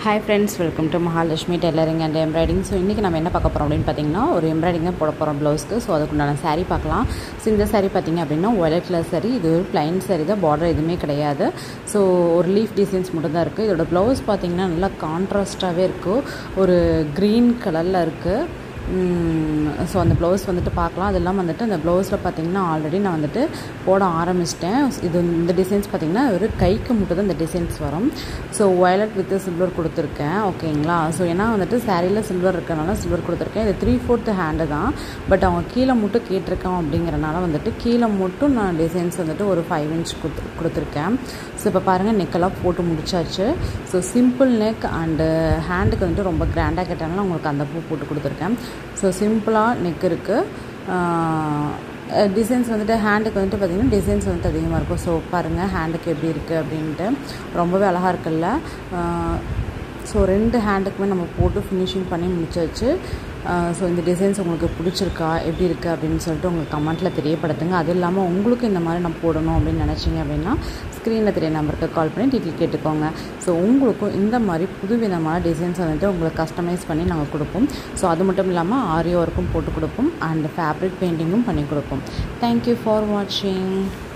hi friends welcome to Mahalakshmi tailoring and embroidering so இன்றைக்கி நம்ம என்ன பார்க்க போகிறோம் அப்படின்னு பார்த்தீங்கன்னா ஒரு எம்ப்ராய்டிங் தான் போட போகிறோம் ப்ளவுஸ்க்கு ஸோ அதுக்குண்டான saree பார்க்கலாம் ஸோ இந்த saree பார்த்தீங்க அப்படின்னா ஒயலட் கலர் saree இது ஒரு plain saree தான் பார்டர் எதுவுமே கிடையாது ஸோ ஒரு லீஃப் டிசைன்ஸ் மட்டும் தான் இருக்குது இதோட ப்ளவுஸ் பார்த்தீங்கன்னா நல்லா கான்ட்ராஸ்ட்டாகவே இருக்குது ஒரு க்ரீன் கலரில் இருக்குது ஸோ அந்த ப்ளவுஸ் வந்துட்டு பார்க்கலாம் அதெல்லாம் வந்துட்டு அந்த ப்ளவுஸில் பார்த்தீங்கன்னா ஆல்ரெடி நான் வந்துட்டு போட ஆரம்பிச்சிட்டேன் இது இந்த டிசைன்ஸ் பார்த்தீங்கன்னா ஒரு கைக்கு மட்டும் தான் இந்த டிசைன்ஸ் வரும் ஸோ வயலட் வித் சில்வர் கொடுத்துருக்கேன் ஓகேங்களா ஸோ ஏன்னா வந்துட்டு சாரியில் சில்வர் இருக்கனால சில்வர் கொடுத்துருக்கேன் இது த்ரீ ஃபோர்த்து ஹேண்டு தான் பட் அவங்க கீழே மட்டும் கேட்டிருக்கோம் அப்படிங்கிறனால வந்துட்டு கீழே மட்டும் நான் டிசைன்ஸ் வந்துட்டு ஒரு ஃபைவ் இன்ச் கொடுத்து கொடுத்துருக்கேன் ஸோ இப்போ பாருங்கள் நெக்கெல்லாம் போட்டு முடிச்சாச்சு ஸோ சிம்பிள் நெக் அண்டு ஹேண்டுக்கு வந்துட்டு ரொம்ப கிராண்டாக கேட்டாங்கன்னா உங்களுக்கு அந்த பூ போட்டு கொடுத்துருக்கேன் ஸோ சிம்பிளாக நெக் இருக்குது டிசைன்ஸ் வந்துட்டு ஹேண்டுக்கு வந்துட்டு பார்த்திங்கன்னா டிசைன்ஸ் வந்துட்டு அதிகமாக இருக்கும் ஸோ பாருங்கள் ஹேண்டுக்கு எப்படி இருக்குது அப்படின்ட்டு ரொம்பவே அழகாக இருக்குல்ல ஸோ ரெண்டு ஹேண்டுக்குமே நம்ம போட்டு ஃபினிஷிங் பண்ணி முடிச்சாச்சு ஸோ இந்த டிசைன்ஸ் உங்களுக்கு பிடிச்சிருக்கா எப்படி இருக்குது அப்படின்னு சொல்லிட்டு உங்களுக்கு கமெண்ட்டில் தெரியப்படுத்துங்க அது இல்லாமல் உங்களுக்கு இந்த மாதிரி நான் போடணும் அப்படின்னு நினச்சிங்க அப்படின்னா ஸ்க்ரீனில் தெரிய நம்பருக்கு கால் பண்ணி டீட்டெயில் கேட்டுக்கோங்க ஸோ உங்களுக்கும் இந்த மாதிரி புதுவிதமான டிசைன்ஸ் வந்துட்டு உங்களுக்கு கஸ்டமைஸ் பண்ணி நாங்கள் கொடுப்போம் ஸோ அது மட்டும் இல்லாமல் ஆரியோ ஒர்க்கும் போட்டு கொடுப்போம் அண்ட் ஃபேப்ரிக் பெயிண்டிங்கும் பண்ணி கொடுப்போம் தேங்க்யூ ஃபார் வாட்சிங்